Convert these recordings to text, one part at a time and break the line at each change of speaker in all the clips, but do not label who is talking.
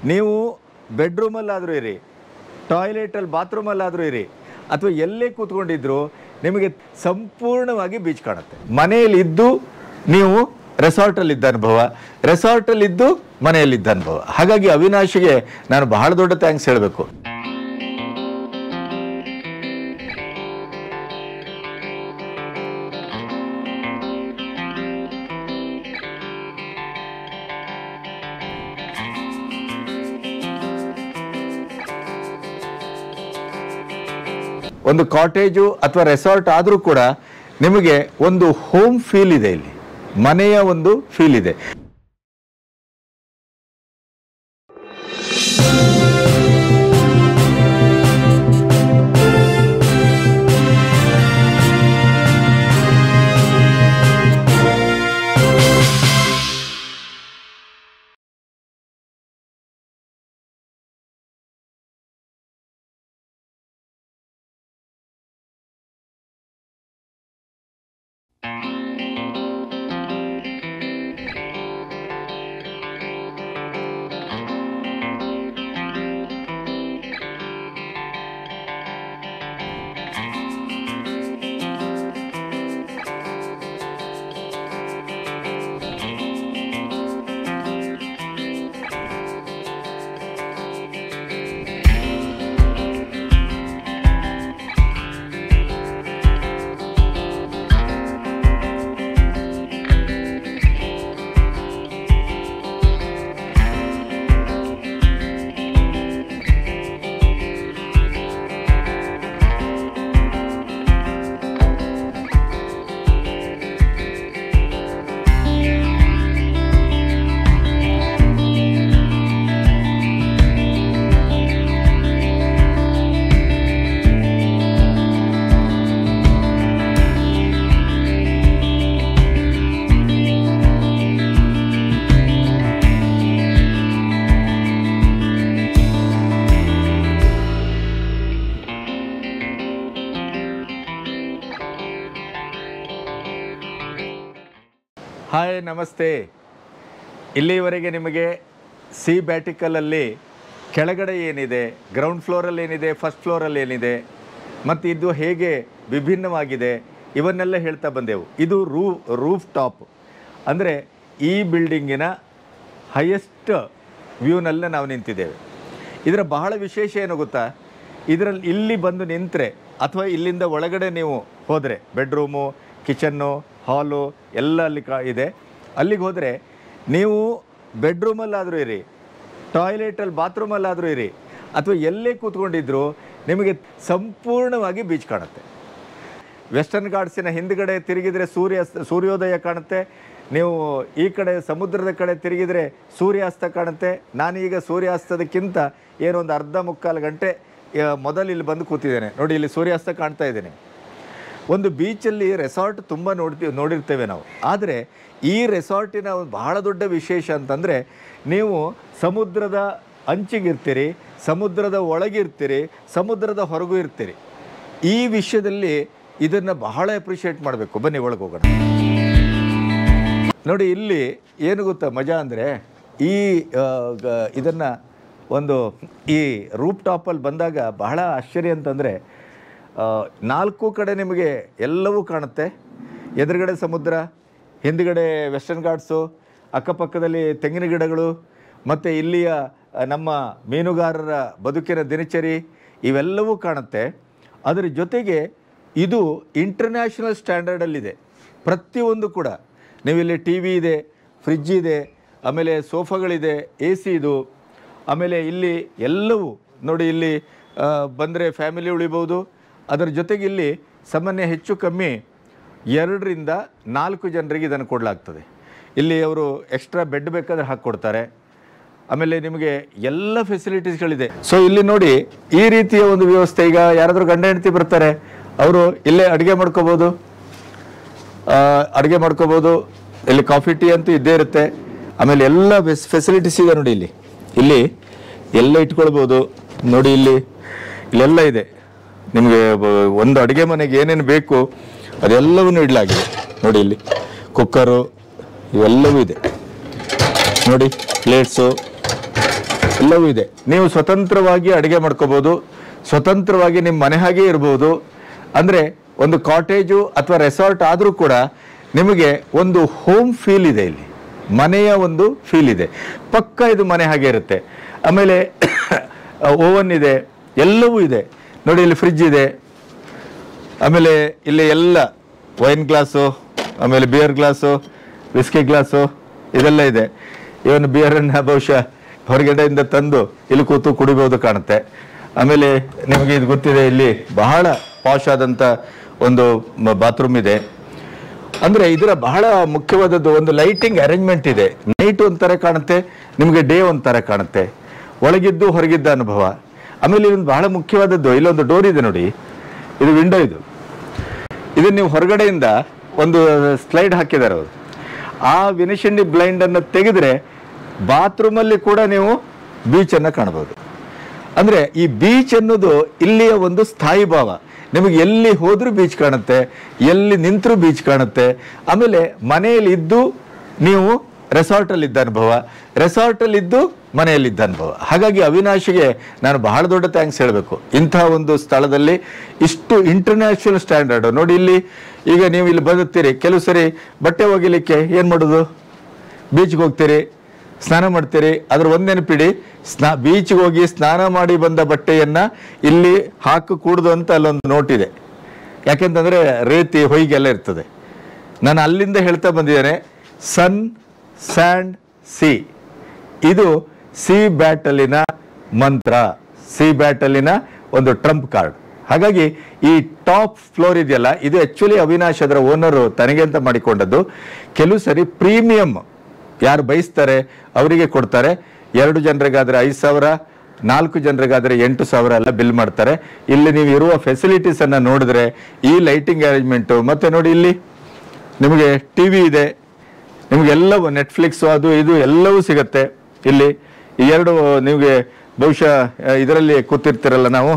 ನೀವು ಬೆಡ್ರೂಮಲ್ಲಾದರೂ ಇರಿ ಟಾಯ್ಲೆಟಲ್ಲಿ ಬಾತ್ರೂಮಲ್ಲಾದರೂ ಇರಿ ಅಥವಾ ಎಲ್ಲೇ ಕೂತ್ಕೊಂಡಿದ್ರು ನಿಮಗೆ ಸಂಪೂರ್ಣವಾಗಿ ಬೀಚ್ ಕಾಣುತ್ತೆ ಮನೆಯಲ್ಲಿ ಇದ್ದು ನೀವು ರೆಸಾರ್ಟಲ್ಲಿ ಇದ್ದ ಅನುಭವ ರೆಸಾರ್ಟಲ್ಲಿ ಇದ್ದು ಮನೆಯಲ್ಲಿದ್ದ ಅನುಭವ ಹಾಗಾಗಿ ಅವಿನಾಶಿಗೆ ನಾನು ಬಹಳ ದೊಡ್ಡ ಥ್ಯಾಂಕ್ಸ್ ಹೇಳಬೇಕು ಒಂದು ಕಾಟೇಜು ಅಥವಾ ರೆಸಾರ್ಟ್ ಆದರೂ ಕೂಡ ನಿಮಗೆ ಒಂದು ಹೋಮ್ ಫೀಲ್ ಇದೆ ಇಲ್ಲಿ ಮನೆಯ ಒಂದು ಫೀಲ್ ಇದೆ ಹಾಯ್ ನಮಸ್ತೆ ಇಲ್ಲಿವರೆಗೆ ನಿಮಗೆ ಸಿ ಬ್ಯಾಟಿಕಲಲ್ಲಿ ಕೆಳಗಡೆ ಏನಿದೆ ಗ್ರೌಂಡ್ ಫ್ಲೋರಲ್ಲಿ ಏನಿದೆ ಫಸ್ಟ್ ಫ್ಲೋರಲ್ಲಿ ಏನಿದೆ ಮತ್ತು ಇದು ಹೇಗೆ ವಿಭಿನ್ನವಾಗಿದೆ ಇವನ್ನೆಲ್ಲ ಹೇಳ್ತಾ ಬಂದೆವು ಇದು ರೂ ರೂಫ್ ಟಾಪ್ ಅಂದರೆ ಈ ಬಿಲ್ಡಿಂಗಿನ ಹೈಯೆಸ್ಟ್ ವ್ಯೂನಲ್ಲೇ ನಾವು ನಿಂತಿದ್ದೇವೆ ಇದರ ಬಹಳ ವಿಶೇಷ ಏನು ಗೊತ್ತಾ ಇದರಲ್ಲಿ ಇಲ್ಲಿ ಬಂದು ನಿಂತರೆ ಅಥವಾ ಇಲ್ಲಿಂದ ಒಳಗಡೆ ನೀವು ಹೋದರೆ ಬೆಡ್ರೂಮು ಕಿಚನ್ನು ಹಾಲು ಎಲ್ಲ ಅಲ್ಲಿ ಕಾ ಇದೆ ಅಲ್ಲಿಗೆ ಹೋದರೆ ನೀವು ಬೆಡ್ರೂಮಲ್ಲಾದರೂ ಇರಿ ಟಾಯ್ಲೆಟಲ್ಲಿ ಬಾತ್ರೂಮಲ್ಲಾದರೂ ಇರಿ ಅಥವಾ ಎಲ್ಲೇ ಕೂತ್ಕೊಂಡಿದ್ರು ನಿಮಗೆ ಸಂಪೂರ್ಣವಾಗಿ ಬೀಚ್ ಕಾಣುತ್ತೆ ವೆಸ್ಟರ್ನ್ ಘಾಟ್ಸಿನ ಹಿಂದ್ಗಡೆ ತಿರುಗಿದರೆ ಸೂರ್ಯ ಸೂರ್ಯೋದಯ ಕಾಣುತ್ತೆ ನೀವು ಈ ಕಡೆ ಸಮುದ್ರದ ಕಡೆ ತಿರುಗಿದರೆ ಸೂರ್ಯಾಸ್ತ ಕಾಣುತ್ತೆ ನಾನೀಗ ಸೂರ್ಯಾಸ್ತದಕ್ಕಿಂತ ಏನೋ ಒಂದು ಅರ್ಧ ಮುಕ್ಕಾಲು ಗಂಟೆ ಆ, ಮೊದಲು ಇಲ್ಲಿ ಬಂದು ಕೂತಿದ್ದೇನೆ ನೋಡಿ ಇಲ್ಲಿ ಸೂರ್ಯಾಸ್ತ ಕಾಣ್ತಾ ಇದ್ದೇನೆ ಒಂದು ಬೀಚಲ್ಲಿ ರೆಸಾರ್ಟ್ ತುಂಬ ನೋಡ್ತೀವಿ ನೋಡಿರ್ತೇವೆ ನಾವು ಆದರೆ ಈ ರೆಸಾರ್ಟಿನ ಒಂದು ಬಹಳ ದೊಡ್ಡ ವಿಶೇಷ ಅಂತಂದರೆ ನೀವು ಸಮುದ್ರದ ಅಂಚಿಗಿರ್ತೀರಿ ಸಮುದ್ರದ ಒಳಗಿರ್ತೀರಿ ಸಮುದ್ರದ ಹೊರಗೂ ಇರ್ತೀರಿ ಈ ವಿಷಯದಲ್ಲಿ ಇದನ್ನು ಬಹಳ ಅಪ್ರಿಷಿಯೇಟ್ ಮಾಡಬೇಕು ಬನ್ನಿ ಒಳಗೆ ಹೋಗೋಣ ನೋಡಿ ಇಲ್ಲಿ ಏನು ಗೊತ್ತಾ ಮಜಾ ಅಂದರೆ ಈ ಇದನ್ನು ಒಂದು ಈ ರೂಪ್ ಟಾಪಲ್ಲಿ ಬಂದಾಗ ಬಹಳ ಆಶ್ಚರ್ಯ ಅಂತಂದರೆ ನಾಲ್ಕು ಕಡೆ ನಿಮಗೆ ಎಲ್ಲವೂ ಕಾಣುತ್ತೆ ಎದುರುಗಡೆ ಸಮುದ್ರ ಹಿಂದುಗಡೆ ವೆಸ್ಟರ್ನ್ ಘಾಟ್ಸು ಅಕ್ಕಪಕ್ಕದಲ್ಲಿ ತೆಂಗಿನ ಗಿಡಗಳು ಮತ್ತು ಇಲ್ಲಿಯ ಆ, ನಮ್ಮ ಮೀನುಗಾರರ ಬದುಕಿನ ದಿನಚರಿ ಇವೆಲ್ಲವೂ ಕಾಣುತ್ತೆ ಅದರ ಜೊತೆಗೆ ಇದು ಇಂಟರ್ನ್ಯಾಷನಲ್ ಸ್ಟ್ಯಾಂಡರ್ಡಲ್ಲಿದೆ ಪ್ರತಿಯೊಂದು ಕೂಡ ನೀವಿಲ್ಲಿ ಟಿ ವಿ ಇದೆ ಫ್ರಿಜ್ ಇದೆ ಆಮೇಲೆ ಸೋಫಾಗಳಿದೆ ಎ ಸಿ ಇದು ಆಮೇಲೆ ಇಲ್ಲಿ ಎಲ್ಲವೂ ನೋಡಿ ಇಲ್ಲಿ ಬಂದರೆ ಫ್ಯಾಮಿಲಿ ಉಳಿಬೋದು ಅದರ ಜೊತೆಗೆ ಇಲ್ಲಿ ಸಾಮಾನ್ಯ ಹೆಚ್ಚು ಕಮ್ಮಿ ಎರಡರಿಂದ ನಾಲ್ಕು ಜನರಿಗೆ ಇದನ್ನು ಕೊಡಲಾಗ್ತದೆ ಇಲ್ಲಿ ಅವರು ಎಕ್ಸ್ಟ್ರಾ ಬೆಡ್ ಬೇಕಾದ್ರೆ ಹಾಕ್ಕೊಡ್ತಾರೆ ಆಮೇಲೆ ನಿಮಗೆ ಎಲ್ಲ ಫೆಸಿಲಿಟೀಸ್ಗಳಿದೆ ಸೊ ಇಲ್ಲಿ ನೋಡಿ ಈ ರೀತಿಯ ಒಂದು ವ್ಯವಸ್ಥೆ ಈಗ ಯಾರಾದರೂ ಗಂಡ ಹೆಂಡತಿ ಬರ್ತಾರೆ ಅವರು ಇಲ್ಲೇ ಅಡುಗೆ ಮಾಡ್ಕೋಬೋದು ಅಡುಗೆ ಮಾಡ್ಕೋಬೋದು ಇಲ್ಲಿ ಕಾಫಿ ಟೀ ಅಂತೂ ಇದ್ದೇ ಇರುತ್ತೆ ಆಮೇಲೆ ಎಲ್ಲ ಫೆಸಿಲಿಟೀಸ್ ಇದೆ ನೋಡಿ ಇಲ್ಲಿ ಇಲ್ಲಿ ಎಲ್ಲ ಇಟ್ಕೊಳ್ಬೋದು ನೋಡಿ ಇಲ್ಲಿ ಇಲ್ಲೆಲ್ಲ ಇದೆ ನಿಮಗೆ ಬ- ಒಂದು ಅಡುಗೆ ಮನೆಗೆ ಏನೇನು ಬೇಕು ಅದೆಲ್ಲವನ್ನು ಇಡಲಾಗಿದೆ ನೋಡಿ ಇಲ್ಲಿ ಕುಕ್ಕರು ಇವೆಲ್ಲವೂ ಇದೆ ನೋಡಿ ಪ್ಲೇಟ್ಸು ಎಲ್ಲವೂ ಇದೆ ನೀವು ಸ್ವತಂತ್ರವಾಗಿ ಅಡುಗೆ ಮಾಡ್ಕೋಬಹುದು ಸ್ವತಂತ್ರವಾಗಿ ನಿಮ್ಮ ಮನೆ ಹಾಗೆ ಇರ್ಬೋದು ಅಂದರೆ ಒಂದು ಕಾಟೇಜು ಅಥವಾ ರೆಸಾರ್ಟ್ ಆದರೂ ಕೂಡ ನಿಮಗೆ ಒಂದು ಹೋಮ್ ಫೀಲ್ ಇದೆ ಇಲ್ಲಿ ಮನೆಯ ಒಂದು ಫೀಲ್ ಇದೆ ಪಕ್ಕ ಇದು ಮನೆ ಹಾಗೆ ಇರುತ್ತೆ ಆಮೇಲೆ ಓವನ್ ಇದೆ ಎಲ್ಲವೂ ಇದೆ ನೋಡಿ ಇಲ್ಲಿ ಫ್ರಿಜ್ ಇದೆ ಆಮೇಲೆ ಇಲ್ಲಿ ಎಲ್ಲ ವೈನ್ ಗ್ಲಾಸು ಆಮೇಲೆ ಬಿಯರ್ ಗ್ಲಾಸು ವಿಸ್ಕಿ ಗ್ಲಾಸು ಇದೆಲ್ಲ ಇದೆ ಇವನ್ ಬಿಯರನ್ನು ಬಹುಶಃ ಹೊರಗಡೆಯಿಂದ ತಂದು ಇಲ್ಲಿ ಕೂತು ಕುಡಿಬಹುದು ಕಾಣುತ್ತೆ ಆಮೇಲೆ ನಿಮಗೆ ಇದು ಗೊತ್ತಿದೆ ಇಲ್ಲಿ ಬಹಳ ಪಾಶ್ ಆದಂಥ ಒಂದು ಬಾತ್ರೂಮ್ ಇದೆ ಅಂದ್ರೆ ಇದರ ಬಹಳ ಮುಖ್ಯವಾದದ್ದು ಒಂದು ಲೈಟಿಂಗ್ ಅರೇಂಜ್ಮೆಂಟ್ ಇದೆ ನೈಟ್ ಒಂಥರ ಕಾಣುತ್ತೆ ನಿಮಗೆ ಡೇ ಒಂಥರ ಕಾಣುತ್ತೆ ಒಳಗಿದ್ದು ಹೊರಗಿದ್ದ ಅನುಭವ ಆಮೇಲೆ ಇದೊಂದು ಬಹಳ ಮುಖ್ಯವಾದದ್ದು ಇಲ್ಲೊಂದು ಡೋರ್ ಇದೆ ನೋಡಿ ಇದು ವಿಂಡೋ ಇದು ಇದನ್ನ ನೀವು ಹೊರಗಡೆಯಿಂದ ಒಂದು ಸ್ಲೈಡ್ ಹಾಕಿದ್ದಾರೆ ಅವರು ಆ ವಿನಿಶಂಡಿ ಬ್ಲೈಂಡ್ ಅನ್ನು ತೆಗೆದ್ರೆ ಬಾತ್ರೂಮಲ್ಲಿ ಕೂಡ ನೀವು ಬೀಚ್ ಅನ್ನ ಕಾಣಬಹುದು ಅಂದ್ರೆ ಈ ಬೀಚ್ ಅನ್ನೋದು ಇಲ್ಲಿಯ ಒಂದು ಸ್ಥಾಯಿ ಭಾವ ನಿಮಗೆ ಎಲ್ಲಿ ಹೋದ್ರೂ ಬೀಚ್ ಕಾಣುತ್ತೆ ಎಲ್ಲಿ ನಿಂತರೂ ಬೀಚ್ ಕಾಣುತ್ತೆ ಆಮೇಲೆ ಮನೆಯಲ್ಲಿ ಇದ್ದು ನೀವು ರೆಸಾರ್ಟಲ್ಲಿ ಇದ್ದ ಅನುಭವ ರೆಸಾರ್ಟಲ್ಲಿ ಇದ್ದು ಮನೆಯಲ್ಲಿದ್ದ ಅನುಭವ ಹಾಗಾಗಿ ಅವಿನಾಶಿಗೆ ನಾನು ಬಹಳ ದೊಡ್ಡ ಥ್ಯಾಂಕ್ಸ್ ಹೇಳಬೇಕು ಇಂತಹ ಒಂದು ಸ್ಥಳದಲ್ಲಿ ಇಷ್ಟು ಇಂಟರ್ನ್ಯಾಷನಲ್ ಸ್ಟ್ಯಾಂಡರ್ಡ್ ನೋಡಿ ಇಲ್ಲಿ ಈಗ ನೀವು ಇಲ್ಲಿ ಬದುತ್ತೀರಿ ಕೆಲವು ಸರಿ ಬಟ್ಟೆ ಒಗಿಲಿಕ್ಕೆ ಏನು ಮಾಡೋದು ಬೀಚ್ಗೆ ಹೋಗ್ತೀರಿ ಸ್ನಾನ ಮಾಡ್ತೀರಿ ಅದ್ರ ಒಂದ್ ನೆನಪಿಡಿ ಸ್ನಾ ಬೀಚ್ಗೆ ಹೋಗಿ ಸ್ನಾನ ಮಾಡಿ ಬಂದ ಬಟ್ಟೆಯನ್ನ ಇಲ್ಲಿ ಹಾಕು ಕೂಡುದು ಅಂತ ಅಲ್ಲೊಂದು ನೋಟ್ ಇದೆ ಯಾಕೆಂತಂದ್ರೆ ರೇತಿ ಹೊಯ್ಗೆ ಎಲ್ಲ ಇರ್ತದೆ ನಾನು ಅಲ್ಲಿಂದ ಹೇಳ್ತಾ ಬಂದಿದ್ದೇನೆ ಸನ್ ಸ್ಯಾಂಡ್ ಸಿ ಇದು ಸಿ ಬ್ಯಾಟಲಿನ ಮಂತ್ರ ಸಿ ಬ್ಯಾಟಲಿನ ಒಂದು ಟ್ರಂಪ್ ಕಾರ್ಡ್ ಹಾಗಾಗಿ ಈ ಟಾಪ್ ಫ್ಲೋರ್ ಇದೆಯಲ್ಲ ಇದು ಆಕ್ಚುಲಿ ಅವಿನಾಶ್ ಅದರ ಓನರು ತನಗೆ ಅಂತ ಮಾಡಿಕೊಂಡದ್ದು ಕೆಲವು ಸರಿ ಪ್ರೀಮಿಯಂ ಯಾರು ಬಯಸ್ತಾರೆ ಅವರಿಗೆ ಕೊಡ್ತಾರೆ ಎರಡು ಜನರಿಗಾದ್ರೆ ಐದು ಸಾವಿರ ನಾಲ್ಕು ಜನರಿಗಾದ್ರೆ ಎಂಟು ಸಾವಿರ ಎಲ್ಲ ಬಿಲ್ ಮಾಡ್ತಾರೆ ಇಲ್ಲಿ ನೀವು ಇರುವ ಫೆಸಿಲಿಟೀಸ್ ಅನ್ನ ನೋಡಿದ್ರೆ ಈ ಲೈಟಿಂಗ್ ಅರೇಂಜ್ಮೆಂಟು ಮತ್ತೆ ನೋಡಿ ಇಲ್ಲಿ ನಿಮಗೆ ಟಿ ವಿ ಇದೆ ನಿಮಗೆಲ್ಲವೂ ನೆಟ್ಫ್ಲಿಕ್ಸ್ ಅದು ಇದು ಎಲ್ಲವೂ ಸಿಗತ್ತೆ ಇಲ್ಲಿ ಈ ಎರಡು ನಿಮಗೆ ಬಹುಶಃ ಇದರಲ್ಲಿ ಕೂತಿರ್ತಿರಲ್ಲ ನಾವು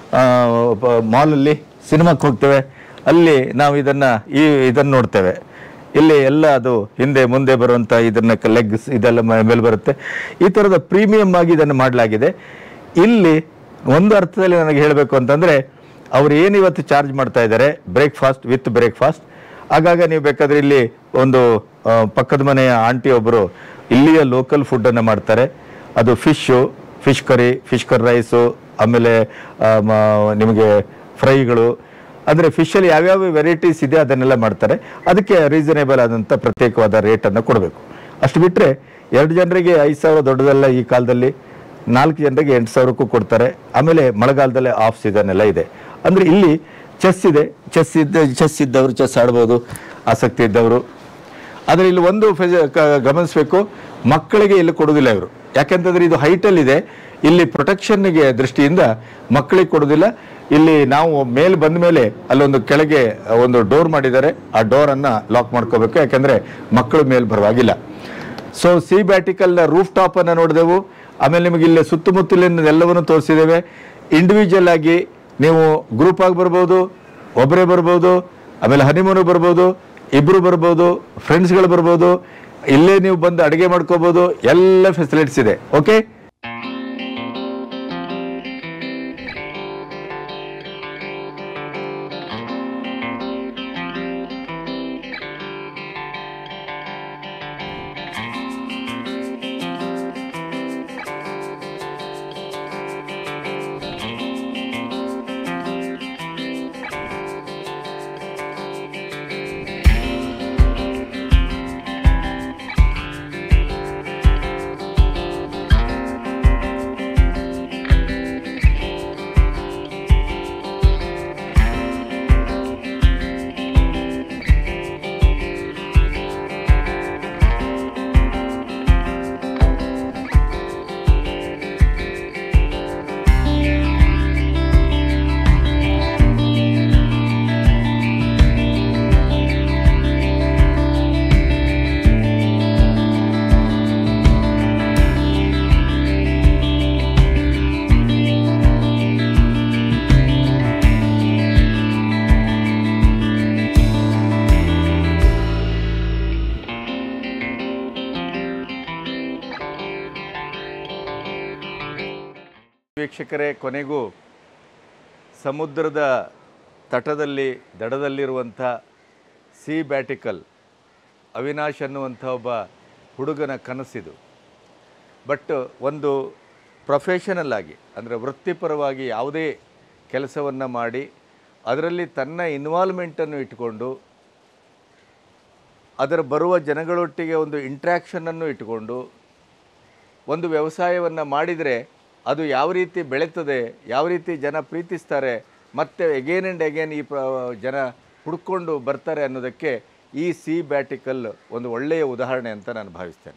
ಮಾಲಲ್ಲಿ ಸಿನಿಮಾಕ್ಕೆ ಹೋಗ್ತೇವೆ ಅಲ್ಲಿ ನಾವು ಇದನ್ನ ಈ ಇದನ್ನು ನೋಡ್ತೇವೆ ಇಲ್ಲಿ ಎಲ್ಲ ಅದು ಹಿಂದೆ ಮುಂದೆ ಬರುವಂತ ಇದನ್ನ ಲೆಗ್ಸ್ ಇದೆಲ್ಲ ಮ- ಮೇಲೆ ಬರುತ್ತೆ ಈ ಥರದ ಪ್ರೀಮಿಯಂ ಆಗಿ ಇದನ್ನು ಮಾಡಲಾಗಿದೆ ಇಲ್ಲಿ ಒಂದು ಅರ್ಥದಲ್ಲಿ ನನಗೆ ಹೇಳಬೇಕು ಅಂತಂದ್ರೆ ಅವ್ರು ಏನು ಇವತ್ತು ಚಾರ್ಜ್ ಮಾಡ್ತಾ ಇದ್ದಾರೆ ಬ್ರೇಕ್ಫಾಸ್ಟ್ ವಿತ್ ಬ್ರೇಕ್ಫಾಸ್ಟ್ ಆಗಾಗ ನೀವು ಬೇಕಾದ್ರೆ ಇಲ್ಲಿ ಒಂದು ಆ, ಪಕ್ಕದ ಮನೆಯ ಆಂಟಿ ಒಬ್ಬರು ಇಲ್ಲಿಯ ಲೋಕಲ್ ಫುಡ್ಡನ್ನು ಮಾಡ್ತಾರೆ ಅದು fish fish curry fish curry rice ಆಮೇಲೆ ಆ, ಮ- ನಿಮಗೆ ಫ್ರೈಗಳು ಅಂದರೆ ಫಿಶಲ್ಲಿ ಯಾವ್ಯಾವ ವೆರೈಟೀಸ್ ಇದೆ ಅದನ್ನೆಲ್ಲ ಮಾಡ್ತಾರೆ ಅದಕ್ಕೆ ರೀಸನೇಬಲ್ ಆದಂಥ ಪ್ರತ್ಯೇಕವಾದ ರೇಟನ್ನು ಕೊಡಬೇಕು ಅಷ್ಟು ಬಿಟ್ಟರೆ ಎರಡು ಜನರಿಗೆ ಐದು ಸಾವಿರ ದೊಡ್ಡದಲ್ಲ ಈ ಕಾಲದಲ್ಲಿ ನಾಲ್ಕು ಜನರಿಗೆ ಎಂಟು ಸಾವಿರಕ್ಕೂ ಕೊಡ್ತಾರೆ ಆಮೇಲೆ ಮಳೆಗಾಲದಲ್ಲೇ ಆಫ್ ಸೀಸನ್ ಎಲ್ಲ ಇದೆ ಅಂದರೆ ಇಲ್ಲಿ ಚೆಸ್ ಇದೆ ಚೆಸ್ ಇದ್ದ ಚೆಸ್ ಇದ್ದವರು ಚೆಸ್ ಆಡ್ಬೋದು ಆಸಕ್ತಿ ಇದ್ದವರು ಆದರೆ ಇಲ್ಲಿ ಒಂದು ಫೆಜ- ಕ- ಗಮನಿಸಬೇಕು ಮಕ್ಕಳಿಗೆ ಇಲ್ಲಿ ಕೊಡುವುದಿಲ್ಲ ಇವರು ಯಾಕೆಂತಂದ್ರೆ ಇದು ಹೈಟಲ್ಲಿ ಇದೆ ಇಲ್ಲಿ ಪ್ರೊಟೆಕ್ಷನ್ಗೆ ದೃಷ್ಟಿಯಿಂದ ಮಕ್ಕಳಿಗೆ ಕೊಡುವುದಿಲ್ಲ ಇಲ್ಲಿ ನಾವು ಮೇಲ್ ಬಂದ ಮೇಲೆ ಅಲ್ಲೊಂದು ಕೆಳಗೆ ಒಂದು ಡೋರ್ ಮಾಡಿದ್ದಾರೆ ಆ ಡೋರ್ ಅನ್ನ ಲಾಕ್ ಮಾಡ್ಕೋಬೇಕು ಯಾಕಂದ್ರೆ ಮಕ್ಕಳು ಮೇಲ್ ಬರುವಾಗಿಲ್ಲ ಸೊ ಸಿ ಬ್ಯಾಟಿಕಲ್ ರೂಫ್ ಟಾಪ್ ಅನ್ನ ನೋಡಿದೆವು ಆಮೇಲೆ ನಿಮಗೆ ಇಲ್ಲಿ ಸುತ್ತಮುತ್ತಲಿನ ಎಲ್ಲವನ್ನು ತೋರಿಸಿದ್ದೇವೆ ಇಂಡಿವಿಜುವಲ್ ಆಗಿ ನೀವು ಗ್ರೂಪ್ ಆಗಿ ಬರ್ಬೋದು ಒಬ್ಬರೇ ಬರ್ಬೋದು ಆಮೇಲೆ ಹನಿಮೂನು ಬರ್ಬೋದು ಇಬ್ರು ಬರ್ಬೋದು ಫ್ರೆಂಡ್ಸ್ಗಳು ಬರ್ಬೋದು ಇಲ್ಲೇ ನೀವು ಬಂದು ಅಡುಗೆ ಮಾಡ್ಕೋಬಹುದು ಎಲ್ಲ ಫೆಸಿಲಿಟೀಸ್ ಇದೆ ಓಕೆ ವೀಕ್ಷಕರೇ ಕೊನೆಗೂ ಸಮುದ್ರದ ತಟದಲ್ಲಿ ದಡದಲ್ಲಿರುವಂಥ ಸಿ ಬ್ಯಾಟಿಕಲ್ ಅವಿನಾಶ್ ಅನ್ನುವಂಥ ಒಬ್ಬ ಹುಡುಗನ ಕನಸಿದು ಬಟ್ ಒಂದು ಪ್ರೊಫೆಷನಲ್ ಆಗಿ ಅಂದರೆ ವೃತ್ತಿಪರವಾಗಿ ಯಾವುದೇ ಕೆಲಸವನ್ನು ಮಾಡಿ ಅದರಲ್ಲಿ ತನ್ನ ಇನ್ವಾಲ್ವ್ಮೆಂಟನ್ನು ಇಟ್ಟುಕೊಂಡು ಅದರ ಬರುವ ಜನಗಳೊಟ್ಟಿಗೆ ಒಂದು ಇಂಟ್ರ್ಯಾಕ್ಷನನ್ನು ಇಟ್ಟುಕೊಂಡು ಒಂದು ವ್ಯವಸಾಯವನ್ನು ಮಾಡಿದರೆ ಅದು ಯಾವ ರೀತಿ ಬೆಳೀತದೆ ಯಾವ ರೀತಿ ಜನ ಪ್ರೀತಿಸ್ತಾರೆ ಮತ್ತು ಎಗೇನ್ ಆ್ಯಂಡ್ ಎಗೇನ್ ಈ ಪ್ರ ಜನ ಹುಡ್ಕೊಂಡು ಬರ್ತಾರೆ ಅನ್ನೋದಕ್ಕೆ ಈ ಸಿ ಬ್ಯಾಟಿಕಲ್ ಒಂದು ಒಳ್ಳೆಯ ಉದಾಹರಣೆ ಅಂತ ನಾನು ಭಾವಿಸ್ತೇನೆ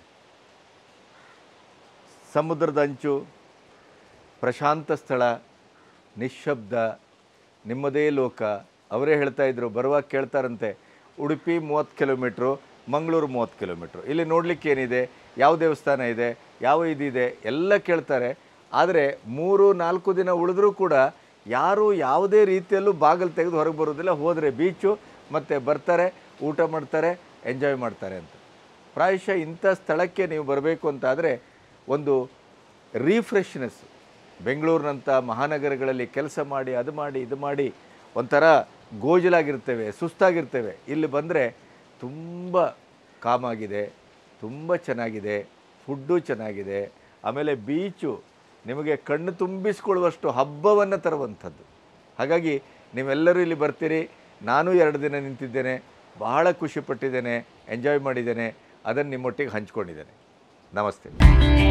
ಸಮುದ್ರದ ಅಂಚು ಪ್ರಶಾಂತ ಸ್ಥಳ ನಿಶ್ಶಬ್ದ ನಿಮ್ಮದೇ ಲೋಕ ಅವರೇ ಹೇಳ್ತಾ ಇದ್ರು ಬರುವಾಗ ಕೇಳ್ತಾರಂತೆ ಉಡುಪಿ ಮೂವತ್ತು ಕಿಲೋಮೀಟ್ರು ಮಂಗಳೂರು ಮೂವತ್ತು ಕಿಲೋಮೀಟ್ರು ಇಲ್ಲಿ ನೋಡಲಿಕ್ಕೆ ಏನಿದೆ ಯಾವ ದೇವಸ್ಥಾನ ಇದೆ ಯಾವ ಇದಿದೆ ಎಲ್ಲ ಕೇಳ್ತಾರೆ ಆದರೆ ಮೂರು ನಾಲ್ಕು ದಿನ ಉಳಿದ್ರೂ ಕೂಡ ಯಾರೂ ಯಾವುದೇ ರೀತಿಯಲ್ಲೂ ಬಾಗಿಲು ತೆಗೆದು ಹೊರಗೆ ಬರೋದಿಲ್ಲ ಹೋದರೆ ಬೀಚು ಮತ್ತು ಬರ್ತಾರೆ ಊಟ ಮಾಡ್ತಾರೆ ಎಂಜಾಯ್ ಮಾಡ್ತಾರೆ ಅಂತ ಪ್ರಾಯಶಃ ಇಂಥ ಸ್ಥಳಕ್ಕೆ ನೀವು ಬರಬೇಕು ಅಂತಾದರೆ ಒಂದು ರೀಫ್ರೆಶ್ನೆಸ್ ಬೆಂಗಳೂರಿನಂಥ ಮಹಾನಗರಗಳಲ್ಲಿ ಕೆಲಸ ಮಾಡಿ ಅದು ಮಾಡಿ ಇದು ಮಾಡಿ ಒಂಥರ ಗೋಜಲಾಗಿರ್ತೇವೆ ಸುಸ್ತಾಗಿರ್ತೇವೆ ಇಲ್ಲಿ ಬಂದರೆ ತುಂಬ ಕಾಮಾಗಿದೆ ತುಂಬ ಚೆನ್ನಾಗಿದೆ ಫುಡ್ಡು ಚೆನ್ನಾಗಿದೆ ಆಮೇಲೆ ಬೀಚು ನಿಮಗೆ ಕಣ್ಣು ತುಂಬಿಸ್ಕೊಳ್ಳುವಷ್ಟು ಹಬ್ಬವನ್ನು ತರುವಂಥದ್ದು ಹಾಗಾಗಿ ನೀವೆಲ್ಲರೂ ಇಲ್ಲಿ ಬರ್ತೀರಿ ನಾನು ಎರಡು ದಿನ ನಿಂತಿದ್ದೇನೆ ಬಹಳ ಖುಷಿಪಟ್ಟಿದ್ದೇನೆ ಎಂಜಾಯ್ ಮಾಡಿದ್ದೇನೆ ಅದನ್ನು ನಿಮ್ಮೊಟ್ಟಿಗೆ ಹಂಚ್ಕೊಂಡಿದ್ದೇನೆ ನಮಸ್ತೆ